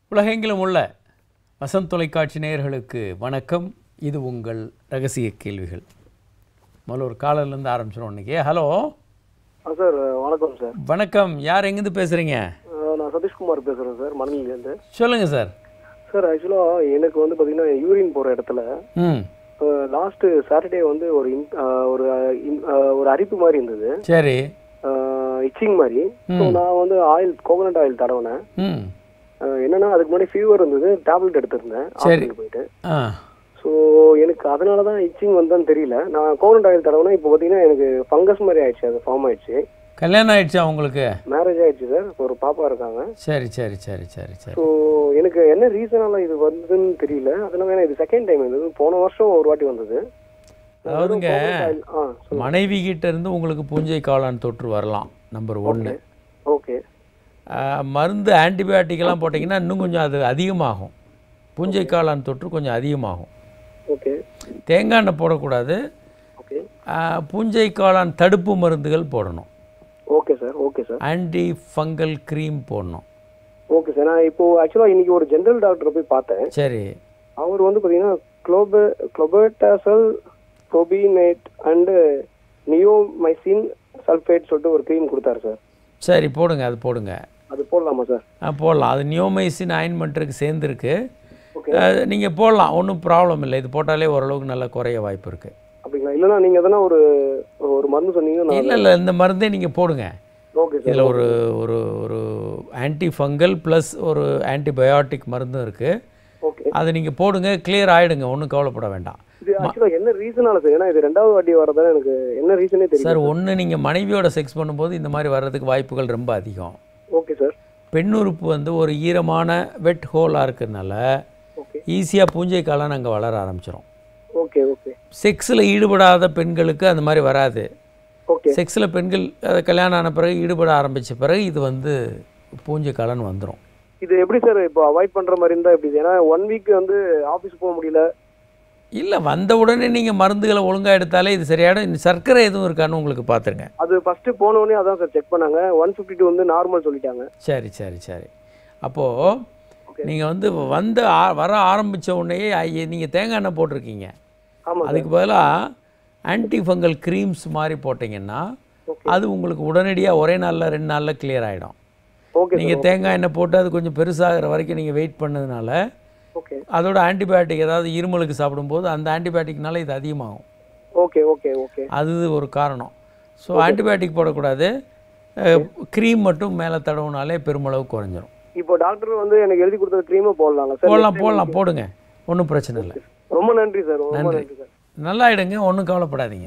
உலகெங்கிலும் உள்ள வசந்த் தொலைக்காட்சி நேயர்களுக்கு வணக்கம் இது உங்கள் ரகசிய கேள்விகள் முதல்ல ஒரு காலர்லேருந்து ஆரம்பிச்சிடும் இன்னைக்கு ஹலோ ஆ சார் வணக்கம் சார் வணக்கம் யார் எங்கேருந்து பேசுகிறீங்க அஹ் நான் சதீஷ்குமார் பேசுகிறேன் சார் மணலிலேருந்து சொல்லுங்கள் சார் சார் ஆக்சுவலாக எனக்கு வந்து பார்த்தீங்கன்னா யூரின் போகிற இடத்துல ம் லாஸ்ட்டு சாட்டர்டே வந்து ஒரு in- அஹ் ஒரு அஹ் in- அஹ் ஒரு அரிப்பு மாதிரி இருந்தது சரி இச்சிங் மாதிரி ஸோ நான் வந்து ஆயில் கோகனட் ஆயில் தடவினேன் ம் அஹ் என்னன்னா அதுக்கு முன்னாடி ஃபீவர் இருந்தது டேப்லெட் எடுத்திருந்தேன் ஹாஸ்பிட்டல் போயிட்டு ஆ ஸோ எனக்கு அதனால தான் இச்சிங் வந்தான்னு தெரியல நான் கோகனட் ஆயில் தடவினா இப்போ பார்த்தீங்கன்னா எனக்கு ஃபங்கஸ் மாதிரி ஆயிடுச்சு அது ஃபார்ம் ஆயிடுச்சு கல்யாணம் ஆயிடுச்சா உங்களுக்கு மேரேஜ் ஆயிடுச்சு சார் ஒரு பாப்பா இருக்காங்க சரி சரி சரி சரி சரி ஸோ எனக்கு என்ன ரீசனால இது வந்ததுன்னு தெரியல அதெல்லாம் வேணா இது செகண்ட் டைம் இருந்தது போன வருஷம் ஒரு வாட்டி வந்தது அதாவதுங்க ஆ மனைவி கிட்ட இருந்து உங்களுக்கு பூஞ்சை காளான் தொற்று வரலாம் நம்பர் ஒன்று ஓகே மருந்து ஆன்டிபயோட்டிக்கெல்லாம் போட்டிங்கன்னா இன்னும் கொஞ்சம் அது அதிகமாகும் பூஞ்சை காளான் தொற்று கொஞ்சம் அதிகமாகும் ஓகே தேங்காய் எண்ணெய் போடக்கூடாது ஓகே ஆ, பூஞ்சை காளான் தடுப்பு மருந்துகள் போடணும் okay sir okay sir anti fungal cream போடணும் ஓகே சார் நான் இப்போ ஆக்சுவலாக இன்னைக்கு ஒரு ஜென்ரல் டாக்டரை போய் பார்த்தேன் சரி அவர் வந்து பார்த்தீங்கன்னா குளோப clobetasol propionate and neomycin sulphate சொல்லிட்டு ஒரு க்ரீம் கொடுத்தாரு சார் சரி போடுங்க அது போடுங்க அது போடலாமா சார் ஆ போடலாம் அது நியோமைசின் ஆயின்மெண்ட்டுக்கு சேர்ந்துருக்கு ஓகே நீங்கள் போடலாம் ஒன்றும் ப்ராப்ளம் இல்லை இது போட்டாலே ஓரளவுக்கு நல்லா குறைய வாய்ப்பு இருக்குது அப்படிங்களா இல்லைன்னா நீங்கள் எதனா ஒரு ஒரு மருந்து சொன்னீங்க நான் இல்லை இல்லை இந்த மருந்தே நீங்கள் போடுங்க ஓகே சார் இதில் ஒரு ஒரு ஒரு ஆன்டி ஃபங்கல் ப்ளஸ் ஒரு ஆன்டிபயோட்டிக் மருந்தும் இருக்குது ஓகே அதை நீங்கள் போடுங்க கிளியர் ஆகிடுங்க ஒன்றும் கவலைப்பட வேண்டாம் இது ஆக்சுவலாக என்ன ரீசனால சார் ஏன்னா இது ரெண்டாவது வாட்டி வரதால எனக்கு என்ன ரீசனே தெரியல சார் ஒன்று நீங்கள் மனைவியோட செக்ஸ் பண்ணும்போது இந்த மாதிரி வர்றதுக்கு வாய்ப்புகள் ரொம்ப அதிகம் ஓகே சார் பெண் உறுப்பு வந்து ஒரு ஈரமான வெட் ஹோலாக இருக்கிறதுனால ஓகே ஈஸியாக பூஞ்சை காலம் அங்கே வளர ஆரம்பிச்சிடும் ஓகே ஓகே செக்ஸில் ஈடுபடாத பெண்களுக்கு அந்த மாதிரி வராது ஓகே செக்ஸில் பெண்கள் அஹ், கல்யாணம் ஆன பிறகு ஈடுபட ஆரம்பித்த பிறகு இது வந்து பூஞ்சை காலன் வந்துடும் இது எப்படி சார் இப்போ அவாய்ட் பண்ற மாதிரி இருந்தா எப்படி ஏன்னா ஒன் வீக் வந்து ஆஃபீஸ் போக முடியல இல்லை வந்த உடனே நீங்கள் மருந்துகளை ஒழுங்காக எடுத்தாலே இது சரியாயிடும் இந்த சர்க்கரை எதுவும் இருக்கான்னு உங்களுக்கு பார்த்துருங்க அது ஃபர்ஸ்ட் போன உடனே அதான் சார் செக் பண்ணாங்க ஒன் ஃபிஃப்டி டூ வந்து நார்மல் சொல்லிட்டாங்க சரி சரி சரி அப்போது நீங்கள் வந்து வந்து ஆ- வர ஆரம்பித்த உடனேயே நீங்கள் தேங்காய் எண்ணெய் போட்டிருக்கீங்க ஆமா சார் அதுக்கு பதிலாக ஆன்டி ஃபங்கல் க்ரீம்ஸ் மாதிரி போட்டிங்கன்னா அது உங்களுக்கு உடனடியாக ஒரே நாளில் ரெண்டு நாளில் clear ஆகிடும் ஓகே நீங்கள் தேங்காய் எண்ணெய் போட்டு அது கொஞ்சம் பெருசாகிற வரைக்கும் நீங்கள் வெயிட் பண்ணதுனால ஓகே அதோட ஆன்டிபயோட்டிக் ஏதாவது இருமலுக்கு சாப்பிடும்போது அந்த ஆன்டிபயோட்டிக்னால இது அதிகமாகும் ஓகே ஓகே ஓகே அது ஒரு காரணம் ஸோ ஆன்டிபயோட்டிக் போடக்கூடாது க்ரீம் மட்டும் மேலே தடவுனாலே பெருமளவு குறைஞ்சிரும் இப்போ டாக்டர் வந்து எனக்கு எழுதி கொடுத்த க்ரீமை போடலாம்ல சார் போடலாம் போடலாம் போடுங்க ஒன்றும் பிரச்சனை இல்லை ரொம்ப நன்றி சார் ரொம்ப நன்றி சார் நல்லாயிடுங்க ஒன்றும் கவலைப்படாதீங்க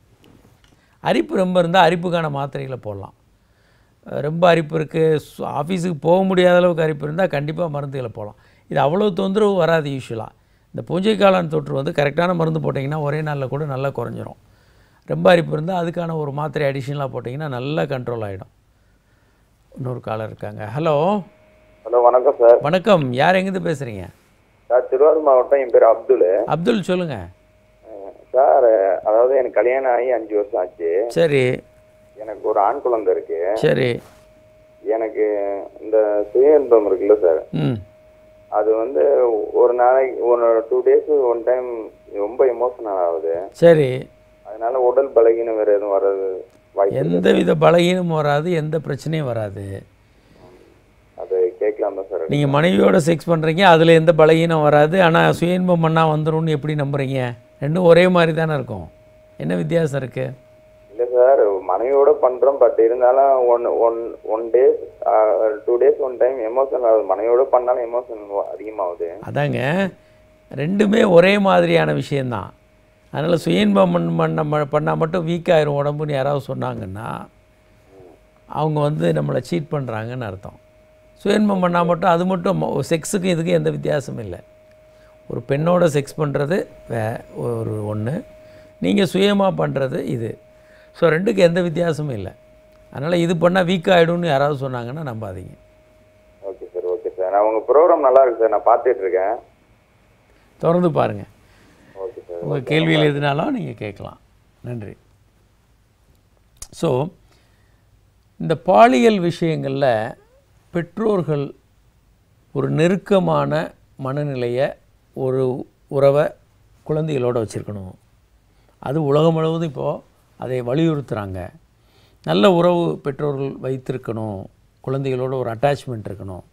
அரிப்பு ரொம்ப இருந்தால் அரிப்புக்கான மாத்திரைகளை போடலாம் அஹ் ரொம்ப அரிப்பு இருக்குது ஆஃபீஸுக்கு போக முடியாத அளவுக்கு அரிப்பு இருந்தால் கண்டிப்பாக மருந்துகளை போடலாம் இது அவ்வளோ தொந்தரவு வராது யூஸ்வலாக இந்த பூஞ்சை காளான் தொற்று வந்து கரெக்டான மருந்து போட்டிங்கன்னா ஒரே நாளில் கூட நல்லா குறைஞ்சிரும் ரொம்ப அரிப்பு இருந்தால் அதுக்கான ஒரு மாத்திரை அடிஷ்னலாக போட்டிங்கன்னா நல்லா கண்ட்ரோல் ஆகிடும் இன்னொரு காலர் இருக்காங்க ஹலோ ஹலோ வணக்கம் சார் வணக்கம் யார் எங்கேருந்து பேசுகிறீங்க சார் திருவாரூர் மாவட்டம் என் பேர் அப்துல் அப்துல் சொல்லுங்கள் அஹ் சார் அதாவது எனக்கு கல்யாணம் ஆகி அஞ்சு வருஷம் ஆச்சு சரி எனக்கு ஒரு ஆண் குழந்தை இருக்கு சரி எனக்கு இந்த சுய இன்பம் இருக்குல்ல சார் ம் அது வந்து ஒரு நாளைக்கு ஒரு டூ டேஸ் ஒன் டைம் ரொம்ப எமோஷனல் ஆகுது சரி அதனால உடல் பலகீனம் வேற எதுவும் வர்றது வாய்ப்பு இல்லை. எந்த வித பலகீனமும் வராது எந்த பிரச்சனையும் வராது அது கேட்கலாம் தான் சார் நீங்கள் மனைவியோட செக்ஸ் பண்ணுறீங்க அதில் எந்த பலகீனம் வராது ஆனால் சுயன்பம் பண்ணால் வந்துரும்னு எப்படி நம்புறீங்க ரெண்டும் ஒரே மாதிரி தானே இருக்கும் என்ன வித்தியாசம் இருக்குது இல்லை சார் மனைவியோட பண்றோம் பட் இருந்தாலும் one one one days two days one time emotional ஆகுது மனைவியோட பண்ணாலும் எமோஷன் அதிகமாகுது அதாங்க ரெண்டுமே ஒரே மாதிரியான விஷயந்தான் அதனால் சுயன்பம் பண்ண பண்ண பண்ணால் மட்டும் வீக் ஆயிரும் உடம்புன்னு யாராவது சொன்னாங்கன்னா அவங்க வந்து நம்மளை சீட் பண்ணுறாங்கன்னு அர்த்தம் சுயன்பம் பண்ணால் மட்டும் அது மட்டும் செக்ஸுக்கும் இதுக்கும் எந்த வித்தியாசமும் இல்லை ஒரு பெண்ணோட செக்ஸ் பண்ணுறது வே ஒரு ஒன்று நீங்கள் சுயமாக பண்ணுறது இது ஸோ ரெண்டுக்கு எந்த வித்தியாசமும் இல்லை அதனால் இது பண்ணால் வீக் ஆகிடும்னு யாராவது சொன்னாங்கன்னா நம்பாதீங்க ஓகே சார் ஓகே சார் நான் உங்கள் ப்ரோக்ராம் நல்லா இருக்கு சார் நான் பார்த்துட்டு இருக்கேன் தொடர்ந்து பாருங்கள் ஓகே சார் உங்கள் கேள்வியில் எதுனாலும் நீங்கள் கேட்கலாம் நன்றி ஸோ இந்த பாலியல் விஷயங்களில் பெற்றோர்கள் ஒரு நெருக்கமான மனநிலையை ஒரு உறவை குழந்தைகளோடு வச்சுருக்கணும் அது உலகம் முழுவதும் இப்போது அதை வலியுறுத்துகிறாங்க நல்ல உறவு பெற்றோர்கள் வைத்திருக்கணும் குழந்தைகளோட ஒரு அட்டாச்மெண்ட் இருக்கணும்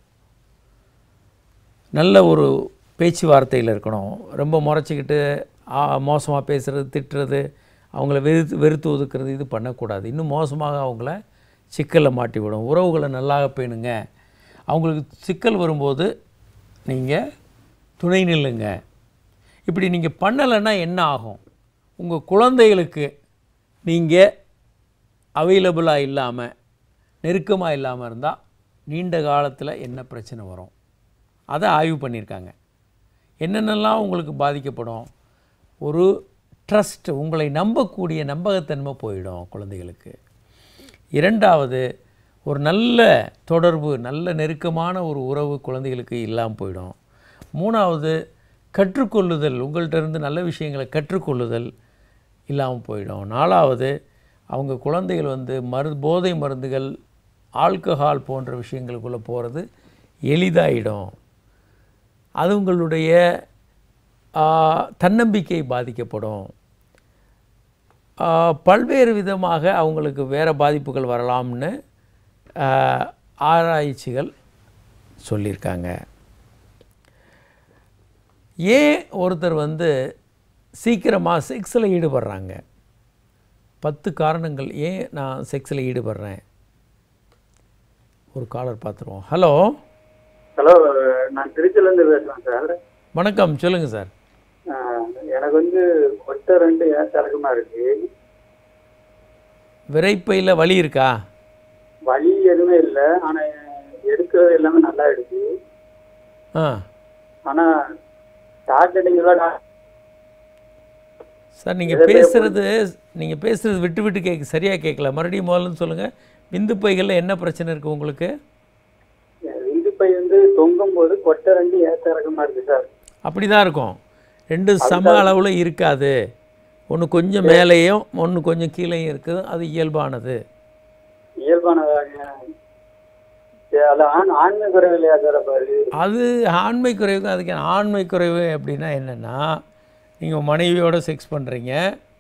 நல்ல ஒரு பேச்சுவார்த்தையில் இருக்கணும் ரொம்ப முறைச்சிக்கிட்டு மோசமாக பேசுகிறது திட்டுறது அவங்கள வெறுத்து வெறுத்து ஒதுக்குறது இது பண்ணக்கூடாது இன்னும் மோசமாக அவங்கள சிக்கலில் மாட்டி விடும் உறவுகளை நல்லா பேணுங்க அவங்களுக்கு சிக்கல் வரும்போது நீங்கள் துணை நில்லுங்க இப்படி நீங்கள் பண்ணலைன்னா என்ன ஆகும் உங்கள் குழந்தைகளுக்கு நீங்கள் அவைலபிளாக இல்லாமல் நெருக்கமாக இல்லாமல் இருந்தால் நீண்ட காலத்தில் என்ன பிரச்சனை வரும் அதை ஆய்வு பண்ணியிருக்காங்க என்னென்னலாம் உங்களுக்கு பாதிக்கப்படும் ஒரு ட்ரஸ்ட் உங்களை நம்பக்கூடிய நம்பகத்தன்மை போயிடும் குழந்தைகளுக்கு இரண்டாவது ஒரு நல்ல தொடர்பு நல்ல நெருக்கமான ஒரு உறவு குழந்தைகளுக்கு இல்லாமல் போயிடும் மூணாவது கற்றுக்கொள்ளுதல் உங்கள்கிட்ட இருந்து நல்ல விஷயங்களை கற்றுக்கொள்ளுதல் இல்லாமல் போயிடும் நாலாவது அவங்க குழந்தைகள் வந்து மரு போதை மருந்துகள் ஆல்கஹால் போன்ற விஷயங்களுக்குள்ளே போகிறது எளிதாயிடும் அது உங்களுடைய ஆ, தன்னம்பிக்கை பாதிக்கப்படும் ஆ, பல்வேறு விதமாக அவங்களுக்கு வேறு பாதிப்புகள் வரலாம்னு ஆ, ஆராய்ச்சிகள் சொல்லியிருக்காங்க ஏன் ஒருத்தர் வந்து சீக்கிரமாக செக்ஸில் ஈடுபடுறாங்க பத்து காரணங்கள் ஏன் நான் செக்ஸில் ஈடுபடுறேன் ஒரு காலர் பார்த்துருவோம் ஹலோ ஹலோ நான் திருச்சிலேருந்து பேசுகிறேன் சார் வணக்கம் சொல்லுங்கள் சார் ஆஹ் எனக்கு வந்து ஒட்ட ரெண்டு ஏற்றடக்கமாக இருக்கு விரைப்பையில் வலி இருக்கா வலி எதுவுமே இல்லை ஆனால் எடுக்கிறது எல்லாமே நல்லா இருக்கு ஆ ஆனால் டாக்டர் சார் நீங்கள் பேசுகிறது நீங்கள் பேசுகிறது விட்டு விட்டு கேட்க சரியாக கேட்கல மறுபடியும் முதல்ல சொல்லுங்கள் விந்து பைகளில் என்ன பிரச்சனை இருக்குது உங்களுக்கு இந்து பை வந்து தொங்கும் போது கொட்டை ரெண்டு ஏற்றடக்கமாக இருக்கு சார் அப்படி தான் இருக்கும் ரெண்டு சம அளவில் இருக்காது ஒன்று கொஞ்சம் மேலேயும் ஒன்று கொஞ்சம் கீழேயும் இருக்குது அது இயல்பானது இயல்பானதாக சரி, அது ஆண் ஆண்மை குறைவு இல்லையா சார் அப்போ அது அது ஆண்மை குறைவுக்கு அதுக்கு ஆண்மை குறைவு அப்படின்னா என்னென்னா நீங்கள் மனைவியோட செக்ஸ் பண்ணுறீங்க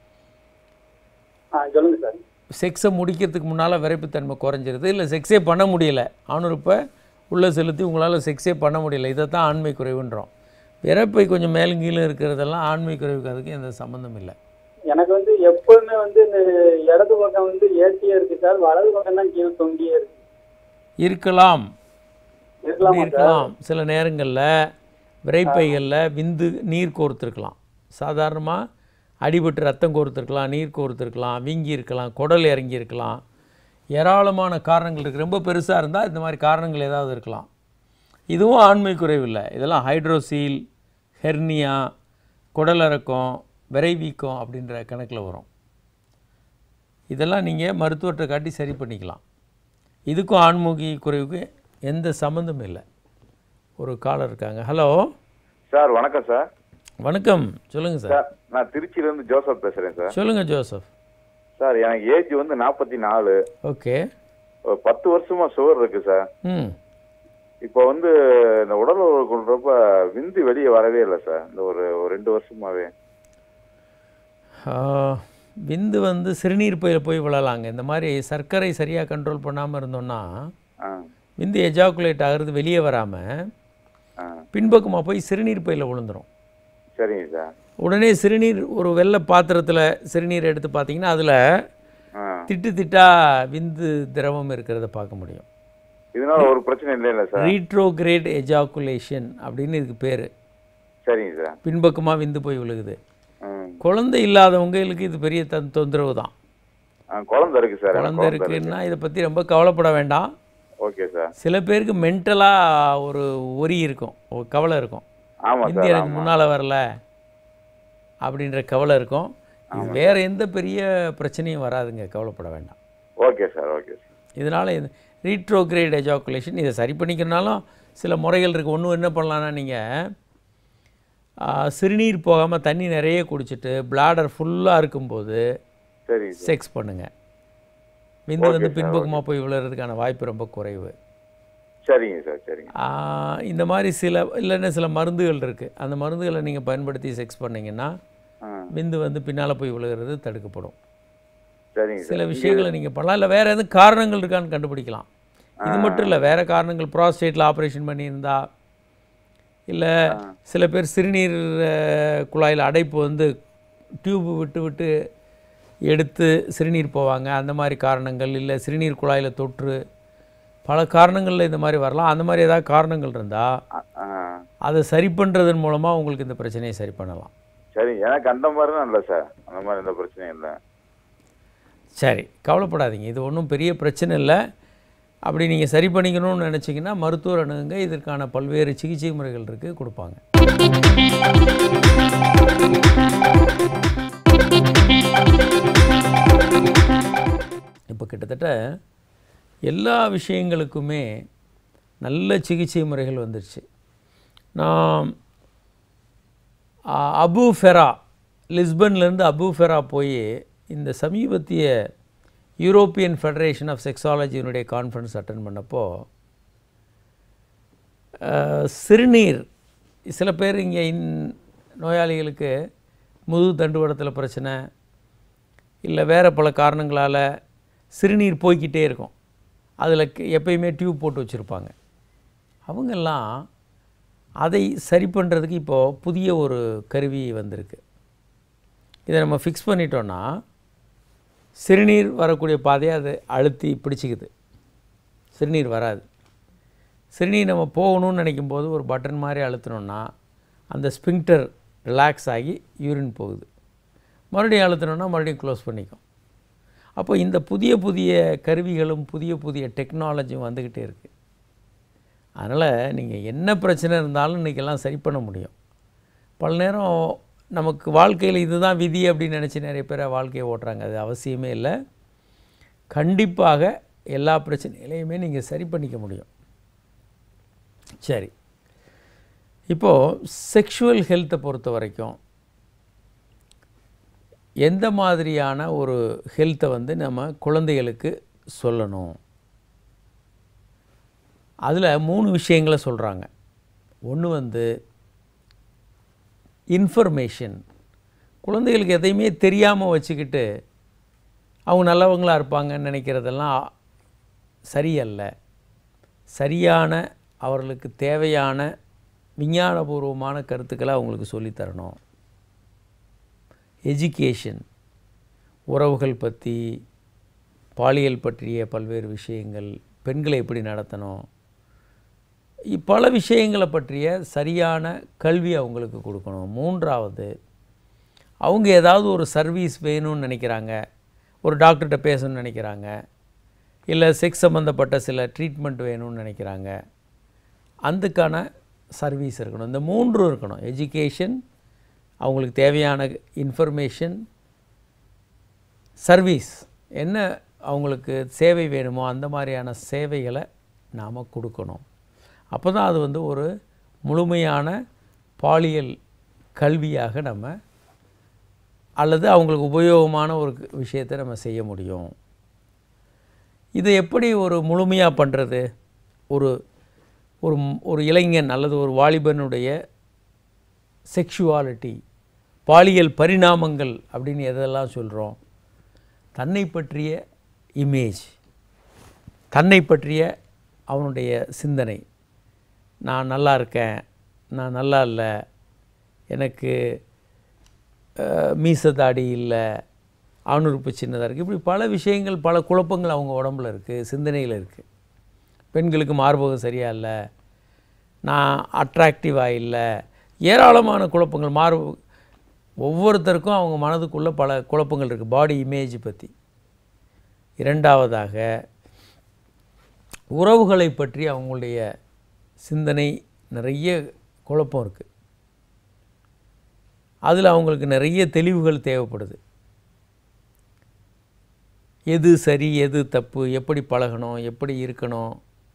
ஆ சொல்லுங்க சார் செக்ஸை முடிக்கிறதுக்கு முன்னால் விரைப்புத்தன்மை குறைஞ்சிருது இல்லை செக்ஸே பண்ண முடியல ஆணுறுப்பை உள்ளே செலுத்தி உங்களால் செக்ஸே பண்ண முடியல இதை தான் ஆண்மை குறைவுன்றோம் விரைப்பை கொஞ்சம் மேலும் கீழே இருக்கிறதெல்லாம் ஆண்மை குறைவுக்கு அதுக்கு எந்த சம்மந்தம் இல்லை எனக்கு வந்து எப்போதுமே வந்து இந்த இடது பக்கம் வந்து ஏற்றியே இருக்கு சார் வலது பக்கம் தான் கீழே தொங்கியே இருக்கு இருக்கலாம் இப்படி இருக்கலாமா சார் இருக்கலாம் சில நேரங்களில் விரைப்பைகளில் விந்து நீர் கோர்த்துருக்கலாம் சாதாரணமாக அடிபட்டு ரத்தம் கோர்த்துருக்கலாம் நீர் கோர்த்துருக்கலாம் வீங்கி இருக்கலாம் குடல் இறங்கி இருக்கலாம் ஏராளமான காரணங்கள் இருக்குது ரொம்ப பெருசாக இருந்தால் இந்த மாதிரி காரணங்கள் ஏதாவது இருக்கலாம் இதுவும் ஆண்மை குறைவு இல்லை இதெல்லாம் ஹைட்ரோசீல் ஹெர்னியா குடலிறக்கம் விரைவீக்கம் அப்படின்ற கணக்கில் வரும் இதெல்லாம் நீங்கள் மருத்துவர்கிட்ட காட்டி சரி பண்ணிக்கலாம் இதுக்கும் ஆண்மூகி குறைவுக்கு எந்த சம்மந்தமும் இல்லை ஒரு காலர் இருக்காங்க ஹலோ சார் வணக்கம் சார் வணக்கம் சொல்லுங்கள் சார் சார் நான் திருச்சியிலேருந்து ஜோசப் பேசுகிறேன் சார் சொல்லுங்கள் ஜோசப் சார் எனக்கு ஏஜ் வந்து நாற்பத்தி நாலு ஓகே ஒரு பத்து வருஷமா சுகர் இருக்கு சார் ம் இப்போ வந்து இந்த உடல் உறவு கொள்றப்ப விந்து வெளியே வரவே இல்லை சார் இந்த ஒரு ஒரு ரெண்டு வருஷமாவே ஆ, விந்து வந்து சிறுநீர் பையில் போய் விழலாங்க இந்த மாதிரி சர்க்கரை சரியாக கண்ட்ரோல் பண்ணாமல் இருந்தோம்னா ஆ விந்து எஜாக்குலேட் ஆகிறது வெளியே வராமல் ஆ பின்பக்கமாக போய் சிறுநீர் பையில் விழுந்துரும் சரிங்க சார் உடனே சிறுநீர் ஒரு வெள்ளை பாத்திரத்தில் சிறுநீர் எடுத்து பார்த்தீங்கன்னா அதில் ஆ திட்டு திட்டா விந்து திரவம் இருக்கிறத பார்க்க முடியும் இதனால ஒரு பிரச்சனை இல்லைல்ல சார் ரீட்ரோகிரேட் எஜாக்குலேஷன் அப்படின்னு இதுக்கு பேர் சரிங்க சார் பின்பக்கமாக விந்து போய் விழுகுது ம் குழந்தை இல்லாதவங்களுக்கு இது பெரிய தன் தொந்தரவு தான் ஆ குழந்தை இருக்கு சார் எனக்கு குழந்தை இருக்குன்னா இதை பற்றி ரொம்ப கவலைப்பட வேண்டாம் ஓகே சார் சில பேருக்கு மென்டலாக ஒரு ஒரி இருக்கும் ஒரு கவலை இருக்கும் ஆமா இந்திய சார் எனக்கு முன்னால் வரல அப்படின்ற கவலை இருக்கும் இது வேற எந்த பெரிய பிரச்சனையும் வராதுங்க கவலைப்பட வேண்டாம் ஓகே சார் ஓகே சார் இதனால் இது ரீட்ரோகிரேட் எஜாக்குலேஷன் இதை சரி பண்ணிக்கிறனாலும் சில முறைகள் இருக்குது ஒன்று என்ன பண்ணலான்னா நீங்கள் சிறுநீர் போகாமல் தண்ணி நிறைய குடிச்சிட்டு பிளாடர் ஃபுல்லாக இருக்கும்போது சரிங்க சார் செக்ஸ் பண்ணுங்கள் விந்து வந்து பின்பக்கமாக போய் விழுறதுக்கான வாய்ப்பு ரொம்ப குறைவு சரிங்க சார் சரிங்க ஆஹ் இந்த மாதிரி சில இல்லைன்னா சில மருந்துகள் இருக்குது அந்த மருந்துகளை நீங்கள் பயன்படுத்தி செக்ஸ் பண்ணீங்கன்னா ஆ விந்து வந்து பின்னால் போய் விழுகிறது தடுக்கப்படும் சரிங்க சில சார் விஷயங்களை நீங்கள் பண்ணலாம் இல்லை வேறு எதுவும் காரணங்கள் இருக்கான்னு கண்டுபிடிக்கலாம் இது மட்டும் இல்லை வேறு காரணங்கள் ப்ராஸ்டேட்டில் ஆப்ரேஷன் பண்ணியிருந்தா இல்லை சில பேர் சிறுநீர் அஹ், குழாயில் அடைப்பு வந்து டியூப் விட்டு விட்டு எடுத்து சிறுநீர் போவாங்க அந்த மாதிரி காரணங்கள் இல்லை சிறுநீர் குழாயில் தொற்று பல காரணங்களில் இந்த மாதிரி வரலாம் அந்த மாதிரி ஏதாவது காரணங்கள் இருந்தால் ஆ அதை சரி பண்ணுறதன் மூலமாக உங்களுக்கு இந்த பிரச்சனையை சரி பண்ணலாம் சரி எனக்கு அந்த மாதிரிலாம் இல்லை சார் அந்த மாதிரி எந்த பிரச்சனையும் இல்லை சரி கவலைப்படாதீங்க இது ஒன்றும் பெரிய பிரச்சனை இல்லை அப்படி நீங்கள் சரி பண்ணிக்கணும்னு நினச்சிங்கன்னா மருத்துவர் அணுகுங்க இதற்கான பல்வேறு சிகிச்சை முறைகள் இருக்குது கொடுப்பாங்க இப்போ கிட்டத்தட்ட எல்லா விஷயங்களுக்குமே நல்ல சிகிச்சை முறைகள் வந்துருச்சு நான் ஆ, அபு ஃபெரா லிஸ்பன்லேருந்து அபு ஃபெரா போய் இந்த சமீபத்திய யூரோப்பியன் ஃபெடரேஷன் ஆஃப் செக்ஸாலஜியினுடைய கான்ஃபரன்ஸ் அட்டன் பண்ணப்போ அஹ், சிறுநீர் சில பேர் இங்கே இன் நோயாளிகளுக்கு முதுகு தண்டுவடத்தில் பிரச்சனை இல்லை வேறு பல காரணங்களால் சிறுநீர் போய்க்கிட்டே இருக்கும் அதில் எப்பயுமே டியூப் போட்டு வச்சுருப்பாங்க அவங்கெல்லாம் அதை சரி பண்ணுறதுக்கு இப்போது புதிய ஒரு கருவி வந்திருக்கு இதை நம்ம ஃபிக்ஸ் பண்ணிட்டோன்னா சிறுநீர் வரக்கூடிய பாதையை அது அழுத்தி பிடிச்சிக்குது சிறுநீர் வராது சிறுநீர் நம்ம போகணும்னு நினைக்கும் போது ஒரு பட்டன் மாதிரி அழுத்தினோன்னா அந்த ஸ்பிங்டர் ரிலாக்ஸ் ஆகி யூரின் போகுது மறுபடியும் அழுத்தினோன்னா மறுபடியும் க்ளோஸ் பண்ணிக்கும் அப்போ இந்த புதிய புதிய கருவிகளும் புதிய புதிய டெக்னாலஜியும் வந்துக்கிட்டே இருக்குது அதனால் நீங்கள் என்ன பிரச்சனை இருந்தாலும் இன்றைக்கெல்லாம் சரி பண்ண முடியும் பல நேரம் நமக்கு வாழ்க்கையில் இதுதான் விதி அப்படின்னு நினச்சி நிறைய பேர் வாழ்க்கையை ஓட்டுறாங்க அது அவசியமே இல்லை கண்டிப்பாக எல்லா பிரச்சனைகளையுமே நீங்கள் சரி பண்ணிக்க முடியும் சரி இப்போது செக்ஷுவல் ஹெல்த்தை பொறுத்த வரைக்கும் எந்த மாதிரியான ஒரு ஹெல்த்தை வந்து நம்ம குழந்தைகளுக்கு சொல்லணும் அதில் மூணு விஷயங்களை சொல்கிறாங்க ஒன்று வந்து இன்ஃபர்மேஷன் குழந்தைகளுக்கு எதையுமே தெரியாமல் வச்சுக்கிட்டு அவங்க நல்லவங்களா இருப்பாங்கன்னு நினைக்கிறதெல்லாம் சரியல்ல சரியான அவர்களுக்கு தேவையான விஞ்ஞானபூர்வமான கருத்துக்களை அவங்களுக்கு சொல்லித் தரணும் எஜுகேஷன் உறவுகள் பற்றி பாலியல் பற்றிய பல்வேறு விஷயங்கள் பெண்களை எப்படி நடத்தணும் இ- பல விஷயங்களை பற்றிய சரியான கல்வி அவங்களுக்கு கொடுக்கணும் மூன்றாவது அவங்க ஏதாவது ஒரு சர்வீஸ் வேணும்னு நினைக்கிறாங்க ஒரு டாக்டர்கிட்ட பேசணும்னு நினைக்கிறாங்க இல்லை செக்ஸ் சம்மந்தப்பட்ட சில ட்ரீட்மெண்ட் வேணும்னு நினைக்கிறாங்க அதுக்கான சர்வீஸ் இருக்கணும் இந்த மூன்றும் இருக்கணும் எஜுகேஷன் அவங்களுக்கு தேவையான இன்ஃபர்மேஷன் சர்வீஸ் என்ன அவங்களுக்கு சேவை வேணுமோ அந்த மாதிரியான சேவைகளை நாம் கொடுக்கணும் அப்போ தான் அது வந்து ஒரு முழுமையான பாலியல் கல்வியாக நம்ம அல்லது அவங்களுக்கு உபயோகமான ஒரு விஷயத்தை நம்ம செய்ய முடியும் இதை எப்படி ஒரு முழுமையாக பண்ணுறது ஒரு ஒரு ஒரு இளைஞன் அல்லது ஒரு வாலிபனுடைய செக்ஷுவாலிட்டி பாலியல் பரிணாமங்கள் அப்படின்னு எதெல்லாம் சொல்கிறோம் தன்னை பற்றிய இமேஜ் தன்னை பற்றிய அவனுடைய சிந்தனை நான் நல்லா இருக்கேன் நான் நல்லா இல்லை எனக்கு அஹ், மீச தாடி இல்லை ஆணுறுப்பு சின்னதாக இருக்குது இப்படி பல விஷயங்கள் பல குழப்பங்கள் அவங்க உடம்புல இருக்குது சிந்தனையில் இருக்குது பெண்களுக்கு மார்பகம் சரியா இல்லை நான் அட்ராக்டிவாக இல்லை ஏராளமான குழப்பங்கள் மார்பு ஒவ்வொருத்தருக்கும் அவங்க மனதுக்குள்ளே பல குழப்பங்கள் இருக்குது பாடி இமேஜ் பற்றி இரண்டாவதாக உறவுகளை பற்றி அவங்களுடைய சிந்தனை நிறைய குழப்பம் இருக்குது அதில் அவங்களுக்கு நிறைய தெளிவுகள் தேவைப்படுது எது சரி எது தப்பு எப்படி பழகணும் எப்படி இருக்கணும்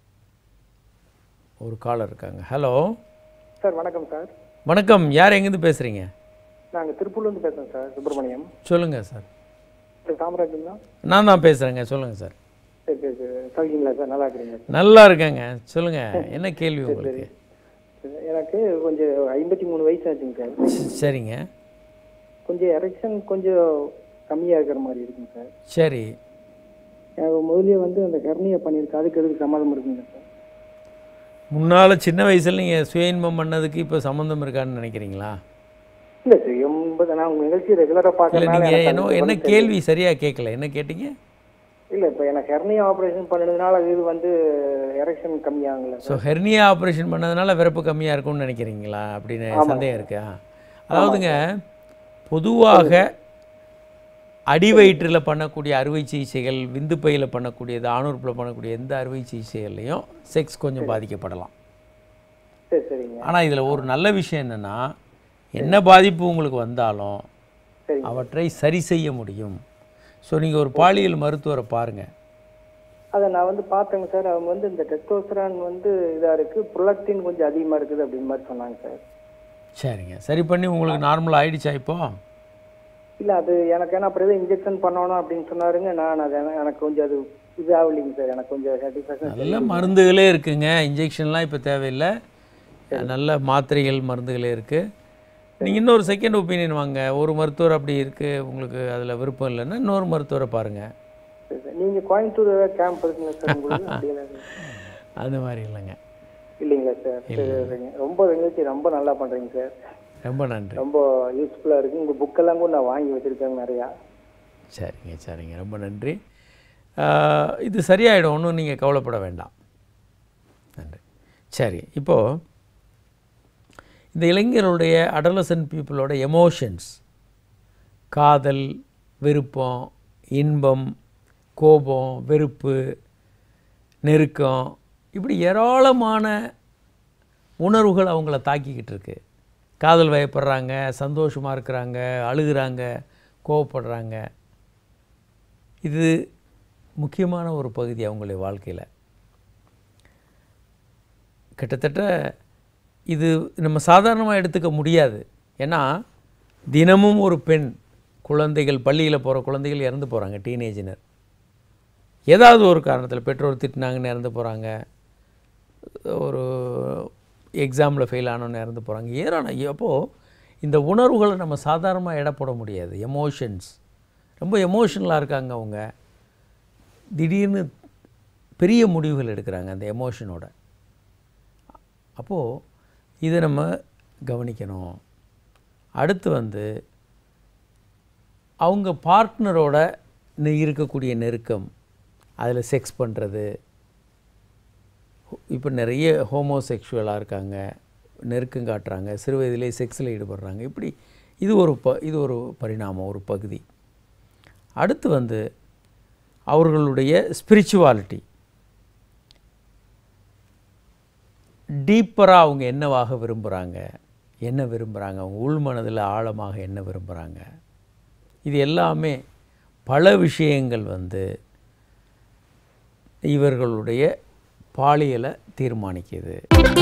ஒரு காலர் இருக்காங்க ஹலோ சார் வணக்கம் சார் வணக்கம் யார் எங்கேருந்து பேசுகிறீங்க நாங்கள் திருப்பூர்லேருந்து பேசுகிறோம் சார் சுப்பிரமணியம் சொல்லுங்கள் சார் சார் காமராஜன் தான் நான் தான் பேசுகிறேங்க சொல்லுங்கள் சார் சரி சரி சரி சொல்லிங்களா சார் நல்லா இருக்கிறீங்க நல்லா இருக்கேங்க சொல்லுங்கள் என்ன கேள்வி உங்களுக்கு சார் எனக்கு கொஞ்சம் ஐம்பத்தி மூணு வயசு ஆச்சுங்க சார் ச- சரிங்க கொஞ்சம் எரெக்ஷன் கொஞ்சம் கம்மியாக இருக்கிற மாதிரி இருக்குங்க சார் சரி எனக்கு முதல்லயே வந்து அந்த கர்ணியை பண்ணியிருக்கு அதுக்கு எதுக்கு சம்மதம் இருக்குங்க சார் முன்னால் சின்ன வயசில் நீங்கள் சுய இன்பம் பண்ணதுக்கு இப்போ சம்மந்தம் இருக்கான்னு நினைக்கிறீங்களா இல்லை சார் எண்பது நான் உங்கள் நிகழ்ச்சி ரெகுலராக இல்லை பார்க்கறதுனால நீங்கள் எனக்கு என்ன அந்த என்ன பதில் கேள்வி சரியாக கேட்கல என்ன கேட்டீங்க இல்லை இப்போ எனக்கு ஹெர்னியா ஆப்ரேஷன் பண்ணதுனால இது வந்து எரெக்ஷன் கம்மியாகல ஸோ ஹெர்னியா ஆப்ரேஷன் பண்ணதுனால விறப்பு கம்மியாக இருக்கும்னு நினைக்கிறீங்களா அப்படின்னு சந்தேகம் இருக்கா அதாவதுங்க பொதுவாக அடி வயிற்றில் பண்ணக்கூடிய அறுவை சிகிச்சைகள் விந்து பையில் பண்ணக்கூடியது ஆணுறுப்பில் பண்ணக்கூடிய எந்த அறுவை சிகிச்சைகள்லையும் செக்ஸ் கொஞ்சம் பாதிக்கப்படலாம் சரி சரிங்க ஆனால் இதில் ஒரு நல்ல விஷயம் என்னென்னா என்ன பாதிப்பு உங்களுக்கு வந்தாலும் சரிங்க. அவற்றை சரி செய்ய முடியும் ஸோ நீங்கள் ஒரு பாலியல் மருத்துவரை பாருங்கள் அதை நான் வந்து பார்த்தேங்க சார் அவங்க வந்து இந்த டெஸ்டோஸ்டரான் வந்து இதாக இருக்குது ப்ரொலக்டின் கொஞ்சம் அதிகமாக இருக்குது அப்படின்னு மாதிரி சொன்னாங்க சார் சரிங்க சரி பண்ணி உங்களுக்கு நார்மல் ஆயிடுச்சா இப்போ இல்லை அது எனக்கு ஏன்னா அப்புறம் எதுவும் இன்ஜெக்ஷன் பண்ணணும் அப்படின்னு சொன்னாருங்க நான் அது எனக்கு- எனக்கு கொஞ்சம் அது இதாகலைங்க சார் எனக்கு கொஞ்சம் சாட்டிஸ்ஃபேக்ஷன் நல்ல மருந்துகளே இருக்குங்க இன்ஜெக்ஷன்லாம் இப்போ தேவையில்லை நல்ல மாத்திரைகள் மருந்துகளே இருக்குது நீங்கள் இன்னொரு செகண்ட் ஒப்பீனியன் வாங்க ஒரு மருத்துவர் அப்படி இருக்குது உங்களுக்கு அதில் விருப்பம் இல்லைன்னா இன்னொரு மருத்துவரை பாருங்கள் நீங்கள் கோயம்புத்தூர் ஏதாவது கேம்ப் இருக்குங்களா சார் உங்களுக்கு அப்படியெல்லாம் எதுவும் அந்த மாதிரி இல்லைங்க இல்லைங்களா சார் சரி சரிங்க ரொம்ப நிகழ்ச்சி ரொம்ப நல்லா பண்ணுறீங்க சார் ரொம்ப நன்றி ரொம்ப யூஸ்ஃபுல்லாக இருக்குது உங்கள் புக்கெல்லாம் கூட நான் வாங்கி வச்சுருக்கேங்க நிறையா சரிங்க சரிங்க ரொம்ப நன்றி ஆஹ், இது சரியாயிடும் ஒன்றும் நீங்கள் கவலைப்பட வேண்டாம் நன்றி சரி இப்போது இந்த இளைஞருடைய அடலசன்ட் பீப்புளோட எமோஷன்ஸ் காதல் விருப்பம் இன்பம் கோபம் வெறுப்பு நெருக்கம் இப்படி ஏராளமான உணர்வுகள் அவங்கள தாக்கிக்கிட்டு இருக்கு காதல் வயப்படுறாங்க சந்தோஷமாக இருக்கிறாங்க அழுகுறாங்க கோவப்படுறாங்க இது முக்கியமான ஒரு பகுதி அவங்களுடைய வாழ்க்கையில் கிட்டத்தட்ட இது நம்ம சாதாரணமாக எடுத்துக்க முடியாது ஏன்னா தினமும் ஒரு பெண் குழந்தைகள் பள்ளியில் போகிற குழந்தைகள் இறந்து போகிறாங்க டீனேஜினர் ஏதாவது ஒரு காரணத்தில் பெற்றோர் திட்டினாங்கன்னு இறந்து போகிறாங்க ஒரு எக்ஸாமில் ஃபெயில் ஆனோன்னு இறந்து போகிறாங்க ஏறான அப்போது இந்த உணர்வுகளை நம்ம சாதாரணமாக எடை போட முடியாது எமோஷன்ஸ் ரொம்ப எமோஷனலாக இருக்காங்க அவங்க திடீர்னு பெரிய முடிவுகள் எடுக்கிறாங்க அந்த எமோஷனோட அப்போது இதை நம்ம கவனிக்கணும் அடுத்து வந்து அவங்க பார்ட்னரோட நெ- இருக்கக்கூடிய நெருக்கம் அதில் செக்ஸ் பண்ணுறது இப்போ நிறைய ஹோமோசெக்ஷுவலாக இருக்காங்க நெருக்கம் காட்டுறாங்க சிறு வயதிலே செக்ஸில் ஈடுபடுறாங்க இப்படி இது ஒரு ப இது ஒரு பரிணாமம் ஒரு பகுதி அடுத்து வந்து அவர்களுடைய ஸ்பிரிச்சுவாலிட்டி டீப்பராக அவங்க என்னவாக விரும்புகிறாங்க என்ன விரும்புகிறாங்க அவங்க உள்மனதில் ஆழமாக என்ன விரும்புகிறாங்க இது எல்லாமே பல விஷயங்கள் வந்து இவர்களுடைய பாலியலை தீர்மானிக்குது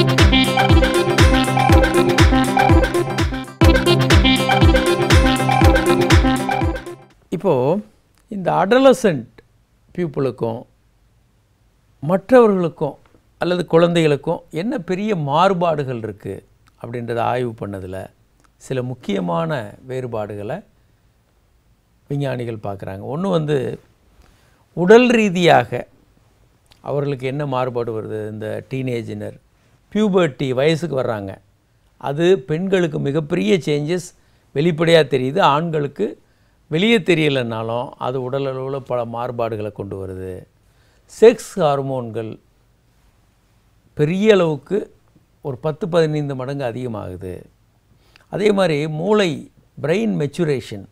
இப்போது இந்த அடலசன்ட் பீப்புளுக்கும் மற்றவர்களுக்கும் அல்லது குழந்தைகளுக்கும் என்ன பெரிய மாறுபாடுகள் இருக்குது அப்படின்றத ஆய்வு பண்ணதில் சில முக்கியமான வேறுபாடுகளை விஞ்ஞானிகள் பார்க்குறாங்க ஒன்று வந்து உடல் ரீதியாக அவர்களுக்கு என்ன மாறுபாடு வருது இந்த டீனேஜினர் பியூபர்ட்டி வயசுக்கு வர்றாங்க அது பெண்களுக்கு மிகப்பெரிய சேஞ்சஸ் வெளிப்படையாக தெரியுது ஆண்களுக்கு வெளியே தெரியலைன்னாலும் அது உடல் அளவில் பல மாறுபாடுகளை கொண்டு வருது செக்ஸ் ஹார்மோன்கள் பெரிய அளவுக்கு ஒரு பத்து பதினைந்து மடங்கு அதிகமாகுது அதே மாதிரி மூளை பிரெயின் மெச்சுரேஷன்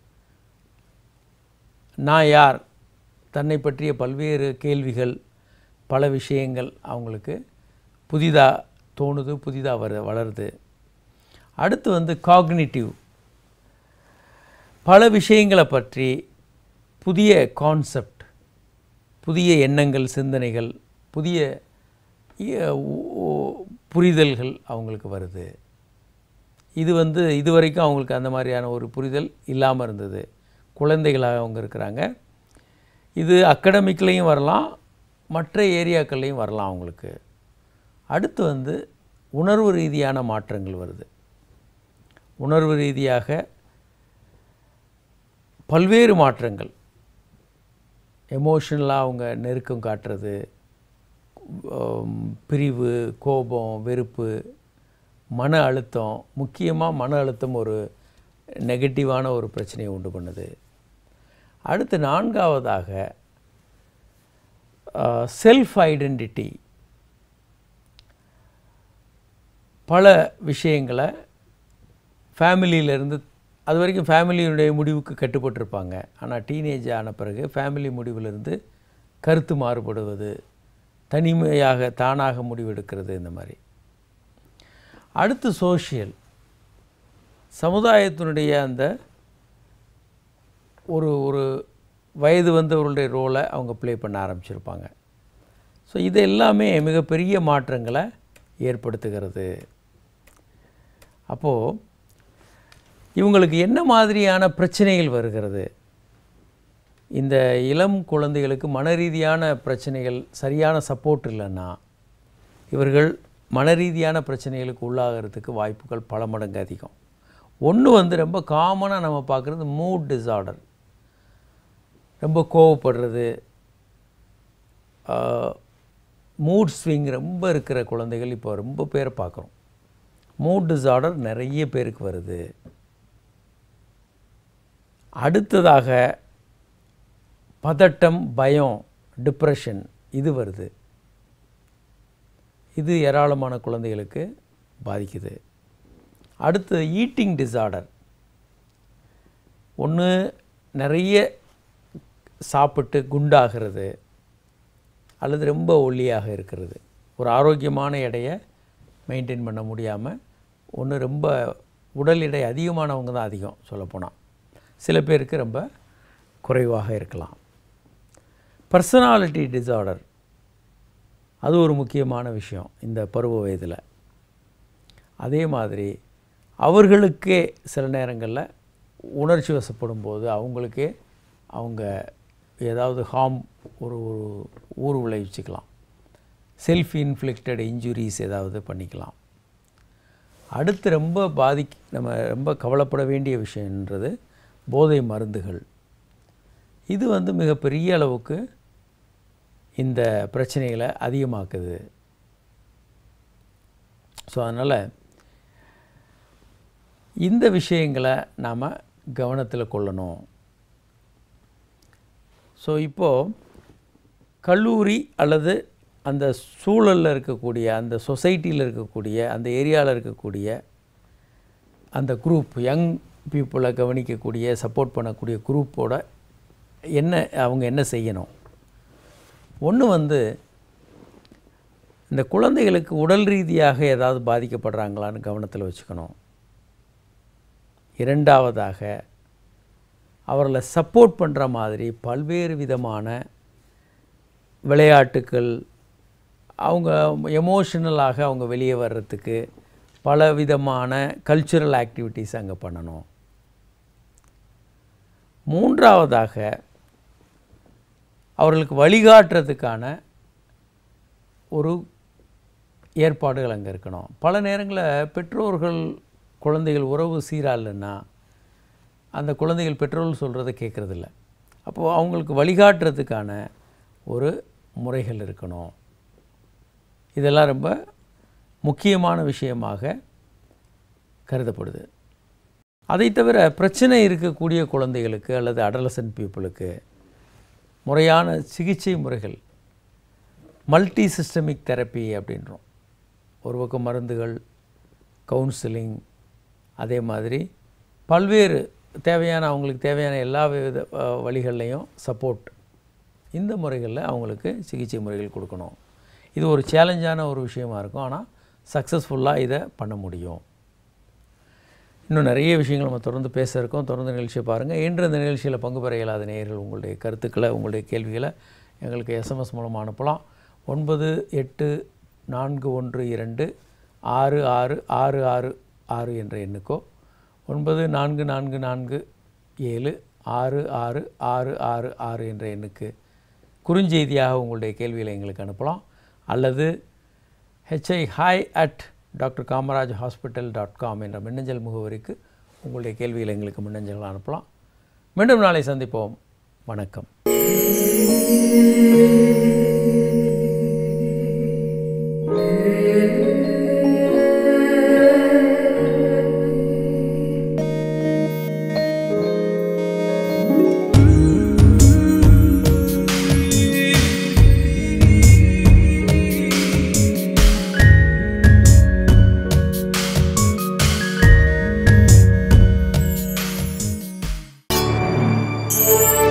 நான் யார் தன்னை பற்றிய பல்வேறு கேள்விகள் பல விஷயங்கள் அவங்களுக்கு புதிதாக தோணுது புதிதாக வரு வளருது அடுத்து வந்து காக்னிட்டிவ் பல விஷயங்களை பற்றி புதிய கான்செப்ட் புதிய எண்ணங்கள் சிந்தனைகள் புதிய இ- உ- உ- புரிதல்கள் அவங்களுக்கு வருது இது வந்து இதுவரைக்கும் அவங்களுக்கு அந்த மாதிரியான ஒரு புரிதல் இல்லாமல் இருந்தது குழந்தைகளாக அவங்க இருக்கிறாங்க இது அகடமிக்லேயும் வரலாம் மற்ற ஏரியாக்கள்லேயும் வரலாம் அவங்களுக்கு அடுத்து வந்து உணர்வு ரீதியான மாற்றங்கள் வருது உணர்வு ரீதியாக பல்வேறு மாற்றங்கள் எமோஷனலாக அவங்க நெருக்கம் காட்டுறது உம், பிரிவு கோபம் வெறுப்பு மன அழுத்தம் முக்கியமாக மன அழுத்தம் ஒரு நெகட்டிவான ஒரு பிரச்சனையை உண்டு பண்ணுது அடுத்து நான்காவதாக செல்ஃப் ஐடென்டிட்டி பல விஷயங்களை ஃபேமிலியிலேருந்து அது வரைக்கும் ஃபேமிலியினுடைய முடிவுக்கு கட்டுப்பட்டிருப்பாங்க ஆனால் டீனேஜ் ஆன பிறகு ஃபேமிலி முடிவிலிருந்து கருத்து மாறுபடுவது தனிமையாக தானாக முடிவெடுக்கிறது இந்த மாதிரி அடுத்து சோஷியல் சமுதாயத்தினுடைய அந்த ஒரு ஒரு வயது வந்தவர்களுடைய ரோலை அவங்க ப்ளே பண்ண ஆரம்பிச்சிருப்பாங்க ஸோ இது எல்லாமே மிகப்பெரிய மாற்றங்களை ஏற்படுத்துகிறது அப்போது இவங்களுக்கு என்ன மாதிரியான பிரச்சனைகள் வருகிறது இந்த இளம் குழந்தைகளுக்கு மன ரீதியான பிரச்சனைகள் சரியான சப்போர்ட் இல்லைன்னா இவர்கள் மன ரீதியான பிரச்சனைகளுக்கு உள்ளாகிறதுக்கு வாய்ப்புகள் பல மடங்கு அதிகம் ஒன்று வந்து ரொம்ப காமனாக நம்ம பார்க்குறது மூட் டிஸார்டர் ரொம்ப கோவப்படுறது மூட் ஸ்விங் ரொம்ப இருக்கிற குழந்தைகள் இப்போ ரொம்ப பேரை பார்க்குறோம் மூட் டிஸார்டர் நிறைய பேருக்கு வருது அடுத்ததாக பதட்டம் பயம் டிப்ரெஷன் இது வருது இது ஏராளமான குழந்தைகளுக்கு பாதிக்குது அடுத்து ஈட்டிங் டிஸார்டர் ஒன்று நிறைய சாப்பிட்டு குண்டாகிறது அல்லது ரொம்ப ஒல்லியாக இருக்கிறது ஒரு ஆரோக்கியமான எடையை மெயின்டைன் பண்ண முடியாமல் ஒன்று ரொம்ப உடல் எடை அதிகமானவங்க தான் அதிகம் சொல்லப்போனால் சில பேருக்கு ரொம்ப குறைவாக இருக்கலாம் பர்சனாலிட்டி டிஸார்டர் அது ஒரு முக்கியமான விஷயம் இந்த பருவ வயதில் அதே மாதிரி அவர்களுக்கே சில நேரங்களில் உணர்ச்சி வசப்படும் போது அவங்களுக்கே அவங்க ஏதாவது ஹார்ம் ஒரு ஒரு ஊர் விளைவிச்சுக்கலாம் செல்ஃப் இன்ஃப்ளிக்டட் இன்ஜுரிஸ் ஏதாவது பண்ணிக்கலாம் அடுத்து ரொம்ப பாதி நம்ம ரொம்ப கவலைப்பட வேண்டிய விஷயன்றது போதை மருந்துகள் இது வந்து மிகப்பெரிய அளவுக்கு இந்த பிரச்சனைகளை அதிகமாக்குது ஸோ அதனால் இந்த விஷயங்களை நாம் கவனத்தில் கொள்ளணும் ஸோ இப்போது கல்லூரி அல்லது அந்த சூழலில் இருக்கக்கூடிய அந்த சொசைட்டியில் இருக்கக்கூடிய அந்த ஏரியாவில் இருக்கக்கூடிய அந்த குரூப் யங் பீப்புளை கவனிக்கக்கூடிய சப்போர்ட் பண்ணக்கூடிய குரூப்போட என்ன அவங்க என்ன செய்யணும் ஒன்று வந்து இந்த குழந்தைகளுக்கு உடல் ரீதியாக ஏதாவது பாதிக்கப்படுறாங்களான்னு கவனத்தில் வச்சுக்கணும் இரண்டாவதாக அவர்களை சப்போர்ட் பண்ணுற மாதிரி பல்வேறு விதமான விளையாட்டுக்கள் அவங்க எமோஷனலாக அவங்க வெளியே வர்றதுக்கு பல விதமான கல்ச்சுரல் ஆக்டிவிட்டீஸ் அங்கே பண்ணணும் மூன்றாவதாக அவர்களுக்கு வழிகாட்டுறதுக்கான ஒரு ஏற்பாடுகள் அங்கே இருக்கணும் பல நேரங்களில் பெற்றோர்கள் குழந்தைகள் உறவு சீராக இல்லைன்னா அந்த குழந்தைகள் பெற்றோர்கள் சொல்கிறத கேட்குறதில்ல அப்போது அவங்களுக்கு வழிகாட்டுறதுக்கான ஒரு முறைகள் இருக்கணும் இதெல்லாம் ரொம்ப முக்கியமான விஷயமாக கருதப்படுது அதை தவிர பிரச்சனை இருக்கக்கூடிய குழந்தைகளுக்கு அல்லது அடலசன்ட் பீப்புளுக்கு முறையான சிகிச்சை முறைகள் மல்டி சிஸ்டமிக் தெரப்பி அப்படின்றோம் ஒரு பக்கம் மருந்துகள் கவுன்சிலிங் அதே மாதிரி பல்வேறு தேவையான அவங்களுக்கு தேவையான எல்லா வித அஹ், வழிகள்லையும் சப்போர்ட் இந்த முறைகளில் அவங்களுக்கு சிகிச்சை முறைகள் கொடுக்கணும் இது ஒரு சேலஞ்சான ஒரு விஷயமா இருக்கும் ஆனால் சக்ஸஸ்ஃபுல்லாக இதை பண்ண முடியும் இன்னும் நிறைய விஷயங்கள் நம்ம தொடர்ந்து பேச இருக்கோம் தொடர்ந்து நிகழ்ச்சியை பாருங்கள் இன்று இந்த நிகழ்ச்சியில் பங்கு பெற இயலாத நேயர்கள் உங்களுடைய கருத்துக்களை உங்களுடைய கேள்விகளை எங்களுக்கு எஸ்எம்எஸ் மூலமாக அனுப்பலாம் ஒன்பது எட்டு நான்கு ஒன்று இரண்டு ஆறு ஆறு ஆறு ஆறு ஆறு என்ற எண்ணுக்கோ ஒன்பது நான்கு நான்கு நான்கு ஏழு ஆறு ஆறு ஆறு ஆறு ஆறு என்ற எண்ணுக்கு குறுஞ்செய்தியாக உங்களுடைய கேள்விகளை எங்களுக்கு அனுப்பலாம் அல்லது H I hi at doctor Kamaraj hospital dot com என்ற மின்னஞ்சல் முகவரிக்கு உங்களுடைய கேள்விகளை எங்களுக்கு மின்னஞ்சல் அனுப்பலாம் மீண்டும் நாளை சந்திப்போம் வணக்கம் Thank